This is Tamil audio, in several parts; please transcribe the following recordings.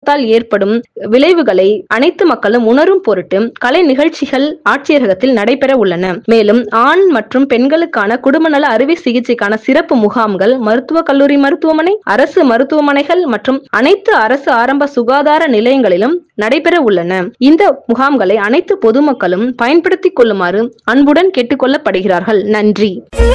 அரசாங்கத்தால் ஏற்படும் விளைவுகளை அனைத்து மக்களும் உணரும் பொருட்டு கலை நிகழ்ச்சிகள் ஆட்சியரகத்தில் நடைபெற உள்ளன மேலும் ஆண் மற்றும் பெண்களுக்கான குடும்பநல அறுவை சிகிச்சைக்கான சிறப்பு முகாம்கள் மருத்துவக் கல்லூரி மருத்துவமனை அரசு மருத்துவமனைகள் மற்றும் அனைத்து அரசு ஆரம்ப சுகாதார நிலையங்களிலும் நடைபெற உள்ளன இந்த முகாம்களை அனைத்து பொதுமக்களும் பயன்படுத்திக் கொள்ளுமாறு அன்புடன் கேட்டுக்கொள்ளப்படுகிறார்கள் நன்றி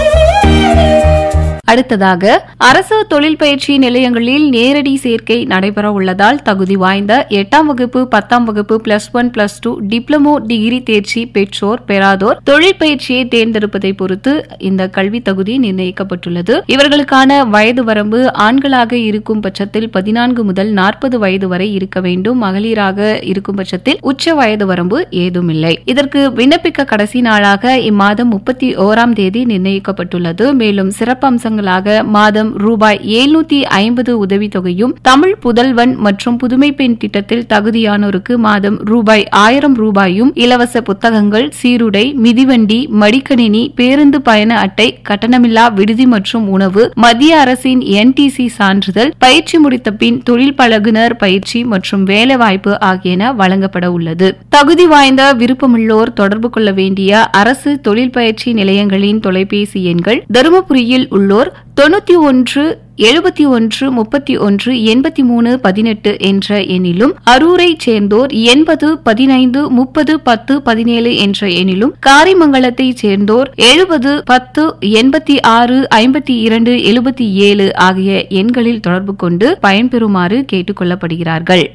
அடுத்ததாக அரசு தொழில் பயிற்சி நிலையங்களில் நேரடி சேர்க்கை நடைபெற உள்ளதால் தகுதி வாய்ந்த எட்டாம் வகுப்பு பத்தாம் வகுப்பு plus one plus two diploma degree தேர்ச்சி பெற்றோர் பெறாதோர் தொழில் பயிற்சியை தேர்ந்தெடுப்பதை பொறுத்து இந்த கல்வி தகுதி நிர்ணயிக்கப்பட்டுள்ளது இவர்களுக்கான வயது வரம்பு ஆண்களாக இருக்கும் பட்சத்தில் பதினான்கு முதல் நாற்பது வயது வரை இருக்க வேண்டும் மகளிராக இருக்கும் பட்சத்தில் உச்ச வயது வரம்பு ஏதும் இல்லை இதற்கு விண்ணப்பிக்க கடைசி நாளாக இம்மாதம் முப்பத்தி ஓராம் தேதி நிர்ணயிக்கப்பட்டுள்ளது மேலும் சிறப்பம்சங்களாக மாதம் ரூபாய் எழுநூத்தி ஐம்பது உதவித்தொகையும் தமிழ் புதல்வன் மற்றும் புதுமை பெண் திட்டத்தில் தகுதியானோருக்கு மாதம் ரூபாய் ஆயிரம் ரூபாயும் இலவச புத்தகங்கள் சீருடை மிதிவண்டி மடிக்கணினி பேருந்து பயண அட்டை கட்டணமில்லா விடுதி மற்றும் உணவு மத்திய அரசின் என்டிசி சான்றிதழ் பயிற்சி முடித்த பின் தொழில் பழகுனர் பயிற்சி மற்றும் வேலைவாய்ப்பு ஆகியன வழங்கப்பட உள்ளது தகுதி வாய்ந்த விருப்பமுள்ளோர் தொடர்பு கொள்ள வேண்டிய அரசு தொழில் பயிற்சி நிலையங்களின் தொலைபேசி எண்கள் தருமபுரியில் உள்ளோர் தொண்ணூத்தி ஒன்று எழுபத்தி ஒன்று முப்பத்தி ஒன்று எண்பத்தி மூணு பதினெட்டு என்ற எண்ணிலும் அரூரை சேர்ந்தோர் எண்பது பதினைந்து முப்பது பத்து பதினேழு என்ற எண்ணிலும் காரிமங்கலத்தை சேர்ந்தோர் எழுபது பத்து எண்பத்தி ஆறு ஐம்பத்தி இரண்டு எழுபத்தி ஏழு ஆகிய எண்களில் தொடர்பு கொண்டு பயன்பெறுமாறு கேட்டுக் கொள்ளப்படுகிறார்கள்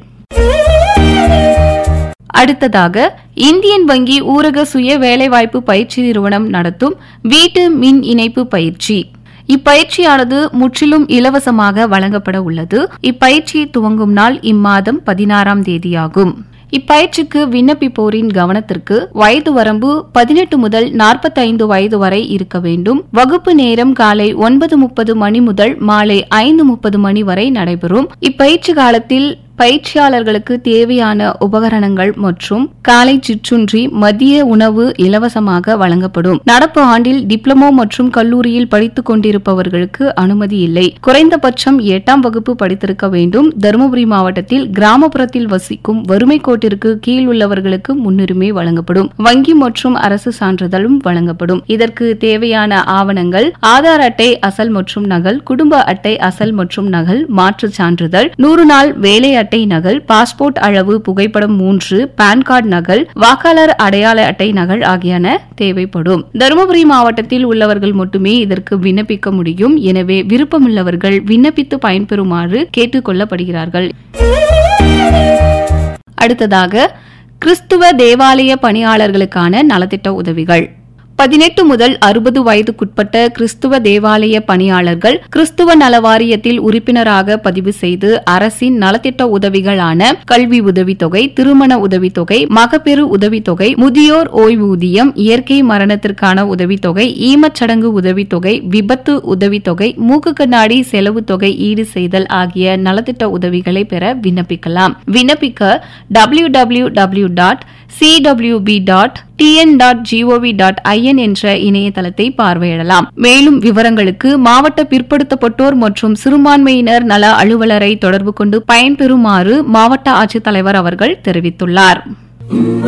அடுத்ததாக இந்தியன் வங்கி ஊரக சுய வேலைவாய்ப்பு பயிற்சி நிறுவனம் நடத்தும் வீட்டு மின் இணைப்பு பயிற்சி இப்பயிற்சியானது முற்றிலும் இலவசமாக வழங்கப்பட உள்ளது இப்பயிற்சி துவங்கும் நாள் இம்மாதம் பதினாறாம் தேதியாகும் இப்பயிற்சிக்கு விண்ணப்பிப்போரின் கவனத்திற்கு வயது வரம்பு பதினெட்டு முதல் நாற்பத்தைந்து வயது வரை இருக்க வேண்டும் வகுப்பு நேரம் காலை ஒன்பது முப்பது மணி முதல் மாலை ஐந்து முப்பது மணி வரை நடைபெறும் இப்பயிற்சி காலத்தில் பயிற்சியாளர்களுக்கு தேவையான உபகரணங்கள் மற்றும் காலை சிற்றுன்றி மதிய உணவு இலவசமாக வழங்கப்படும் நடப்பு ஆண்டில் டிப்ளமோ மற்றும் கல்லூரியில் படித்துக் கொண்டிருப்பவர்களுக்கு அனுமதி இல்லை குறைந்தபட்சம் எட்டாம் வகுப்பு படித்திருக்க வேண்டும் தருமபுரி மாவட்டத்தில் கிராமப்புறத்தில் வசிக்கும் வறுமை கோட்டிற்கு கீழ் உள்ளவர்களுக்கு முன்னுரிமை வழங்கப்படும் வங்கி மற்றும் அரசு சான்றிதழும் வழங்கப்படும் இதற்கு தேவையான ஆவணங்கள் ஆதார் அட்டை அசல் மற்றும் நகல் குடும்ப அட்டை அசல் மற்றும் நகல் மாற்றுச் சான்றிதழ் நூறு நாள் வேலை அட்டை நகல் பாஸ்போர்ட் அளவு புகைப்படம் மூன்று பான் கார்டு நகல் வாக்காளர் அடையாள அட்டை நகல் ஆகியன தேவைப்படும் தருமபுரி மாவட்டத்தில் உள்ளவர்கள் மட்டுமே இதற்கு விண்ணப்பிக்க முடியும் எனவே விருப்பமுள்ளவர்கள் விண்ணப்பித்து பயன்பெறுமாறு கேட்டுக் கொள்ளப்படுகிறார்கள் அடுத்ததாக கிறிஸ்துவ தேவாலய பணியாளர்களுக்கான நலத்திட்ட உதவிகள் பதினெட்டு முதல் அறுபது வயதுக்குட்பட்ட கிறிஸ்துவ தேவாலய பணியாளர்கள் கிறிஸ்துவ நல வாரியத்தில் உறுப்பினராக பதிவு செய்து அரசின் நலத்திட்ட உதவிகளான கல்வி உதவித்தொகை திருமண உதவித்தொகை மகப்பேறு உதவித்தொகை முதியோர் ஓய்வூதியம் இயற்கை மரணத்திற்கான உதவித்தொகை ஈமச்சடங்கு உதவித்தொகை விபத்து உதவித்தொகை மூக்கு கண்ணாடி செலவு தொகை ஈடு செய்தல் ஆகிய நலத்திட்ட உதவிகளை பெற விண்ணப்பிக்கலாம் விண்ணப்பிக்க W W W dot CWPB dot TN dot GOV dot IN என்ற இணையதளத்தை பார்வையிடலாம் மேலும் விவரங்களுக்கு மாவட்ட பிற்படுத்தப்பட்டோர் மற்றும் சிறுபான்மையினர் நல அலுவலரை தொடர்பு கொண்டு பயன்பெறுமாறு மாவட்ட ஆட்சித்தலைவர் அவர்கள் தெரிவித்துள்ளார்